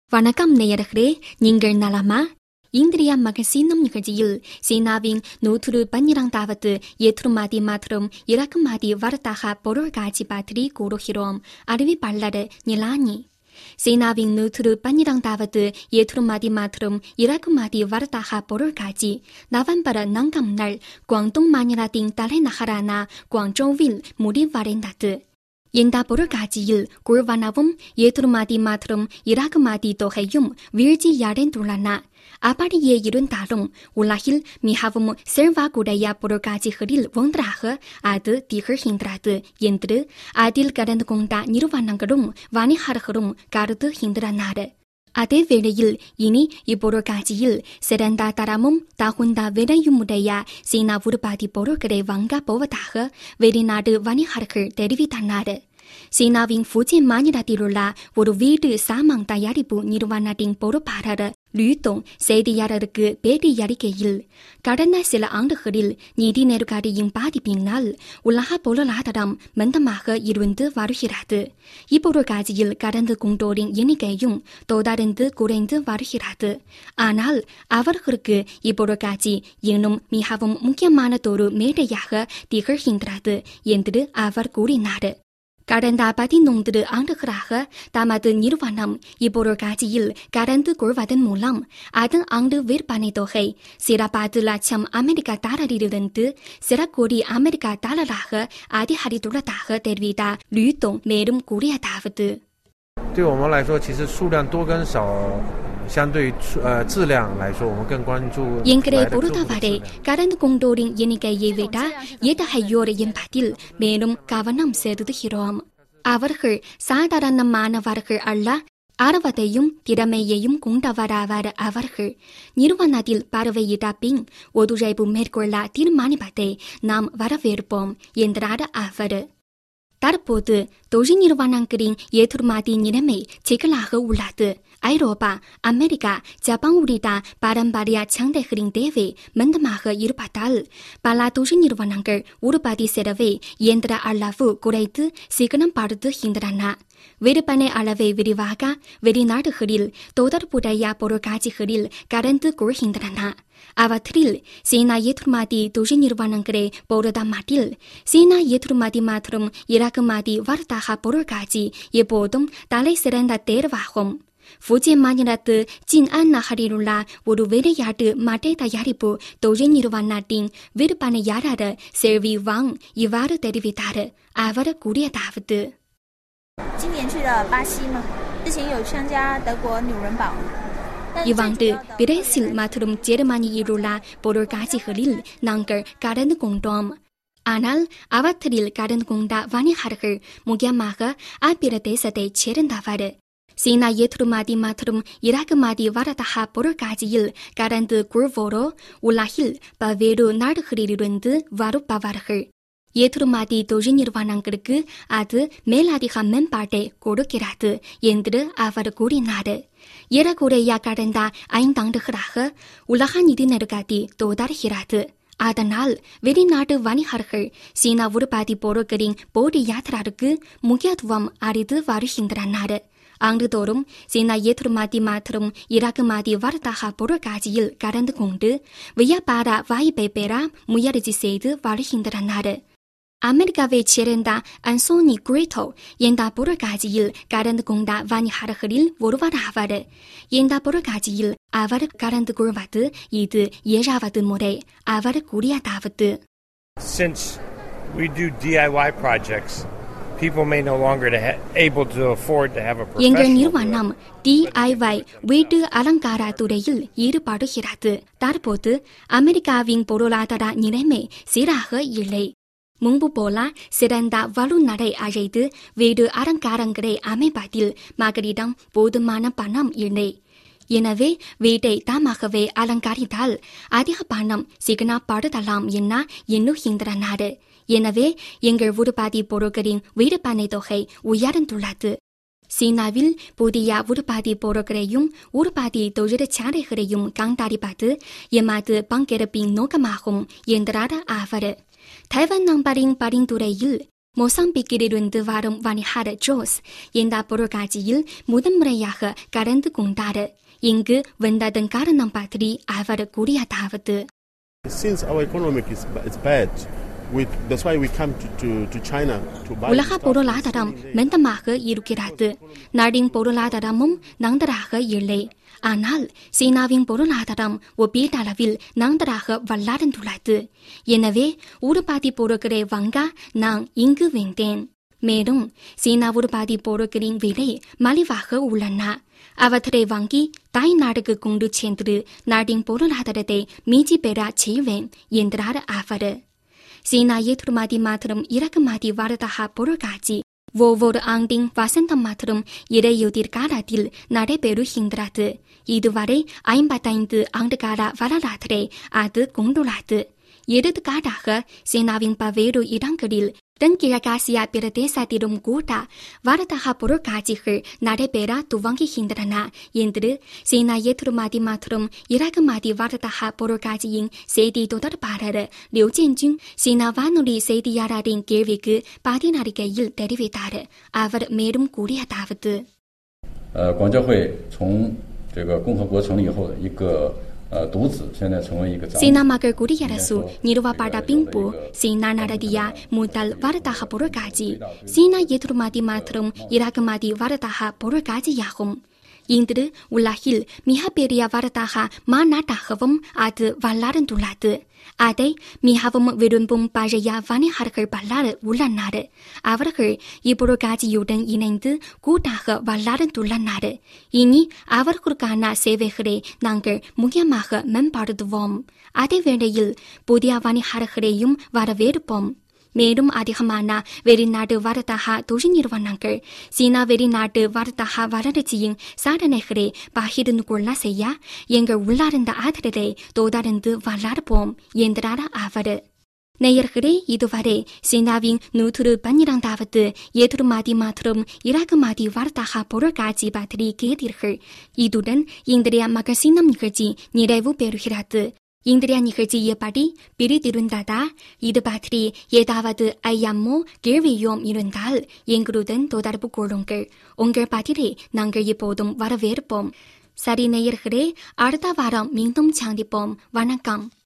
வணக்கம் நேயர்களே நீங்கள் நலமா இந்தியா மகசீனம் நிகழ்ச்சியில் சீனாவின் நூற்று பன்னிரண்டாவது ஏற்றுமதி மற்றும் இறக்குமதி வர்த்தக பொருட்காட்சி பற்றி கூறுகிறோம் அறிவிப்பாளர் நிலானி சீனாவின் நூற்று பன்னிரண்டாவது ஏற்றுமதி மற்றும் இறக்குமதி வர்த்தக பொருட்காட்சி நவம்பர் நான்காம் நாள் குவாங்டோங் மாநிலத்தின் தலைநகரான குவாங்ஜோவில் முடிவடைந்தது இந்த பொருட்காட்சியில் குழுவானவும் ஏற்றுமதி மற்றும் இறக்குமதி தொகையும் வீழ்ச்சியடைந்துள்ளன அப்படியே இருந்தாலும் உலகில் மிகவும் செல்வாக்குடைய பொருட்காட்சிகளில் ஒன்றாக அது திகழ்கின்றது என்று அதில் கலந்து கொண்ட நிறுவனங்களும் வணிகர்களும் கருதுகின்றனர் அதே வேளையில் இனி இப்பொருட்காட்சியில் சிறந்த தரமும் தகுந்த விலையுமுடைய சீனா உற்பத்தி பொருட்களை வாங்கப் போவதாக வெளிநாடு வணிகர்கள் தெரிவித்தனர் சீனாவின் ஃபுஜின் மாநிலத்திலுள்ள ஒரு வீடு சாமான் தயாரிப்பு நிறுவனத்தின் பொறுப்பாளர் லுதோங் செய்தியாளருக்கு பேட்டியளிக்கையில் கடந்த சில ஆண்டுகளில் நிதி நெருக்கடியின் பாதிப்பினால் உலக பொருளாதாரம் மந்தமாக இருந்து வருகிறது இப்பொருட்காட்சியில் கலந்து கொண்டோரின் எண்ணிக்கையும் தொடர்ந்து குறைந்து வருகிறது ஆனால் அவர்களுக்கு இப்பொருட்காட்சி இன்னும் மிகவும் முக்கியமானதொரு மேடையாக திகழ்கின்றது என்று அவர் கூறினார் கடந்த பதினொன்று ஆண்டுகளாக தமது நிறுவனம் இப்பொருட்காட்சியில் கலந்து கொள்வதன் மூலம் அதன் ஆண்டு விற்பனை தொகை சிறப்பாது லட்சம் அமெரிக்க டாலரிலிருந்து சில கோடி அமெரிக்க டாலராக அதிகரித்துள்ளதாக தெரிவித்தார் லுதோங் மேலும் கூறியதாவது 对我们来说，其实数量多跟少，相对于呃质量来说，我们更关注 எங்களை 来的客户的 பொறுத்தவரை 质量。 கலந்து கொண்டோரின் எண்ணிக்கையை விட எத்தகையோர் என்பதில் மேலும் கவனம் செலுத்துகிறோம் அவர்கள் சாதாரணமானவர்கள் அல்ல ஆர்வத்தையும் திறமையையும் கொண்டவராவர் அவர்கள் நிறுவனத்தில் பார்வையிட்ட பின் ஒத்துழைப்பு மேற்கொள்ள தீர்மானிப்பதை நாம் வரவேற்போம் என்றார் அவர் தற்போது தொழில் நிறுவனங்களின் ஏற்றுமதி நிலைமை சிக்கலாக உள்ளது ஐரோப்பா அமெரிக்கா ஜப்பான் உள்ளிட்ட பாரம்பரிய சந்தைகளின் தேவை மந்தமாக இருப்பதால் பல தொழில் நிறுவனங்கள் உற்பத்தி செலவை இயந்திர அளவு குறைத்து சிக்கனப்படுத்துகின்றன விற்பனை அளவை விரிவாக வெளிநாடுகளில் தொடர்புடைய பொருட்காட்சிகளில் கலந்து கொள்கின்றன அவற்றில் சீனா ஏற்றுமதி தொழில் நிறுவனங்களை பொறுத்த மட்டில் சீனா ஏற்றுமதி மற்றும் இறக்குமதி வர்த்தக பொருட்காட்சி எப்போதும் தலை சிறந்த தேர்வாகும் ஃபுஜின் மாநிலத்து ஜின்அன் நகரிலுள்ள ஒரு விளையாட்டு மட்டை தயாரிப்பு தொழில் நிறுவனத்தின் விற்பனையாளர் செல்வி வாங் இவ்வாறு தெரிவித்தார் அவர் கூறியதாவது 今年去了巴西吗？之前有参加德国纽伦堡。那最主 இவ்வாண்டு 要的 பிரேசில் மற்றும் ஜெர்மனியிலுள்ள பொருட்காட்சிகளில் நாங்கள் கலந்து கொண்டோம் ஆனால் அவற்றில் கலந்து கொண்ட வணிகர்கள் முக்கியமாக அப்பிரதேசத்தைச் சேர்ந்தவர் சீனா ஏற்றுமதி மற்றும் இறக்குமதி வர்த்தக பொருட்காட்சியில் கலந்து கொள்வோரோ உலகில் பல்வேறு நாடுகளிலிருந்து வருபவர்கள் ஏற்றுமதி தொழில் நிறுவனங்களுக்கு அது மேலதிக மேம்பாட்டை கொடுக்கிறது என்று அவர் கூறினார் ஏறக்குறைய கடந்த ஐந்தாண்டுகளாக உலக நிதி நெருக்கடி தொடர்கிறது அதனால் வெளிநாட்டு வணிகர்கள் சீனா உற்பத்தி பொருட்களின் போட்டியாளருக்கு முக்கியத்துவம் அளித்து வருகின்றனர் ஆண்டுதோறும் சீனா ஏற்றுமதி மற்றும் இறக்குமதி வர்த்தக பொருட்காட்சியில் கலந்து கொண்டு வியாபார வாய்ப்பை பெற முயற்சி செய்து வருகின்றனர் அமெரிக்காவைச் சேர்ந்த அன்சோனி குரேட்டோ இந்த பொருட்காட்சியில் கலந்து கொண்ட வணிகர்களில் ஒருவராவார் இந்த பொருட்காட்சியில் அவர் கலந்து கொள்வது இது ஏழாவது முறை அவர் கூறியதாவது since we do DIY projects, people may no longer to ha- able to afford to have a எங்கள் professional. do it. நிறுவனம் டிஐஒய் வீட்டு அலங்கார துறையில் ஈடுபடுகிறது தற்போது அமெரிக்காவின் பொருளாதார நிலைமை சீராக இல்லை முன்பு போல சிறந்த வல்லுநரை அழைத்து வீடு அலங்காரங்களை அமைப்பதில் மகளிடம் போதுமான பணம் இல்லை எனவே வீட்டை தாமாகவே அலங்கரித்தால் அதிக பணம் சிக்கனப்படுத்தலாம் என எண்ணுகின்றனர் எனவே எங்கள் உற்பத்தி பொருட்களின் விற்பனை தொகை உயர்ந்துள்ளது சீனாவில் புதிய உற்பத்தி பொருட்களையும் உற்பத்தி தொழிற்சாலைகளையும் கண்டறிப்பது எமது பங்கேற்பின் நோக்கமாகும் என்றார் அவர் தைவான் நம்பரின் பரிந்துரையில் மொசாம்பிக்கிலிருந்து வரும் வணிகர் ஜோஸ் இந்த பொருட்காட்சியில் முதன்முறையாக கலந்து கொண்டார் இங்கு வந்ததன் காரணம் பற்றி அவர் கூறியதாவது Since our economic is, is bad, we, that's why we come to, to, to China to buy. உலக stuff. பொருளாதாரம் மந்தமாக இருக்கிறது நாடின் பொருளாதாரமும் நன்றாக இல்லை ஆனால் சீனாவின் பொருளாதாரம் ஒப்பீட்டளவில் நன்றாக வளர்ந்துள்ளது எனவே உருப்பாதி பொருட்களை வாங்க நான் இங்கு வந்தேன் மேலும் சீனா உருப்பாதி பொருட்களின் விலை மலிவாக உள்ளன அவற்றை வாங்கி தாய் நாடுக்கு கொண்டு சென்று நாட்டின் பொருளாதாரத்தை மீட்சி பெற செய்வேன் என்றார் அவர் சீனா ஏற்றுமதி மற்றும் இறக்குமதி வர்த்தக பொருட்காட்சி ஒவ்வொரு ஆண்டின் வசந்தம் மற்றும் இடையுதிர் காலத்தில் நடைபெறுகின்றது இதுவரை ஐம்பத்தைந்து ஆண்டுகால வரலாற்றை அது கொண்டுள்ளது எடுத்துக்காட்டாக சீனாவின் பல்வேறு இடங்களில் தென்கிழக்காசியா பிரதேசத்திலும் கூட வர்த்தக பொருட்காட்சிகள் நடைபெற துவங்குகின்றன என்று சீனா ஏற்றுமதி மற்றும் இறக்குமதி வர்த்தக பொருட்காட்சியின் செய்தி தொடர்பாளர் லிu ஜின்ஜின் சீனா வானொலி செய்தியாளரின் கேள்விக்கு பதிலளிக்கையில் தெரிவித்தார் அவர் மேலும் கூறியதாவது 呃，广交会从这个共和国成立以后的一个呃独子，现在成为一个长子 சீனா மக்கள் குடியரசு நிறுவப்பட்ட பின்பு சீனா நடத்திய முதல் வர்த்தக பொருட்காட்சி சீனா ஏற்றுமதி மற்றும் இறக்குமதி வர்த்தக பொருட்காட்சியாகும் இன்று உலகில் மிகப்பெரிய வர்த்தக மாநாட்டாகவும் அது வளர்ந்துள்ளது அதை மிகவும் விரும்பும் பழைய வணிகர்கள் பலர் உள்ளனர் அவர்கள் இப்பொருட்காட்சியுடன் இணைந்து கூட்டாக வளர்ந்துள்ளனர் இனி அவர்களுக்கான சேவைகளை நாங்கள் முக்கியமாக மேம்படுத்துவோம் அதே வேளையில் புதிய வணிகர்களையும் வரவேற்போம் மேலும் அதிகமான வெளிநாட்டு வர்த்தக தொழில் நிறுவனங்கள் சீனா வெளிநாட்டு வர்த்தக வளர்ச்சியின் சாதனைகளை பகிர்ந்து கொள்ள செய்ய எங்கள் உள்ளார்ந்த ஆதரவை தொடர்ந்து வளர்ப்போம் என்றார் அவர் நேயர்களே இதுவரை சீனாவின் நூற்று பன்னிரண்டாவது ஏற்றுமதி மற்றும் இறக்குமதி வர்த்தக பொருட்காட்சி பற்றி கேட்டீர்கள் இதுடன் இன்றைய மகசீனம் நிகழ்ச்சி நிறைவு பெறுகிறது இன்றைய நிகழ்ச்சி எப்படி பிரித்திருந்ததா இது பற்றி ஏதாவது ஐயமோ கேள்வியும் இருந்தால் எங்களுடன் தொடர்பு கொள்ளுங்கள் உங்கள் பதிலை நாங்கள் இப்போதும் வரவேற்போம் சரி நேயர்களே அடுத்த வாரம் மீண்டும் சந்திப்போம் வணக்கம்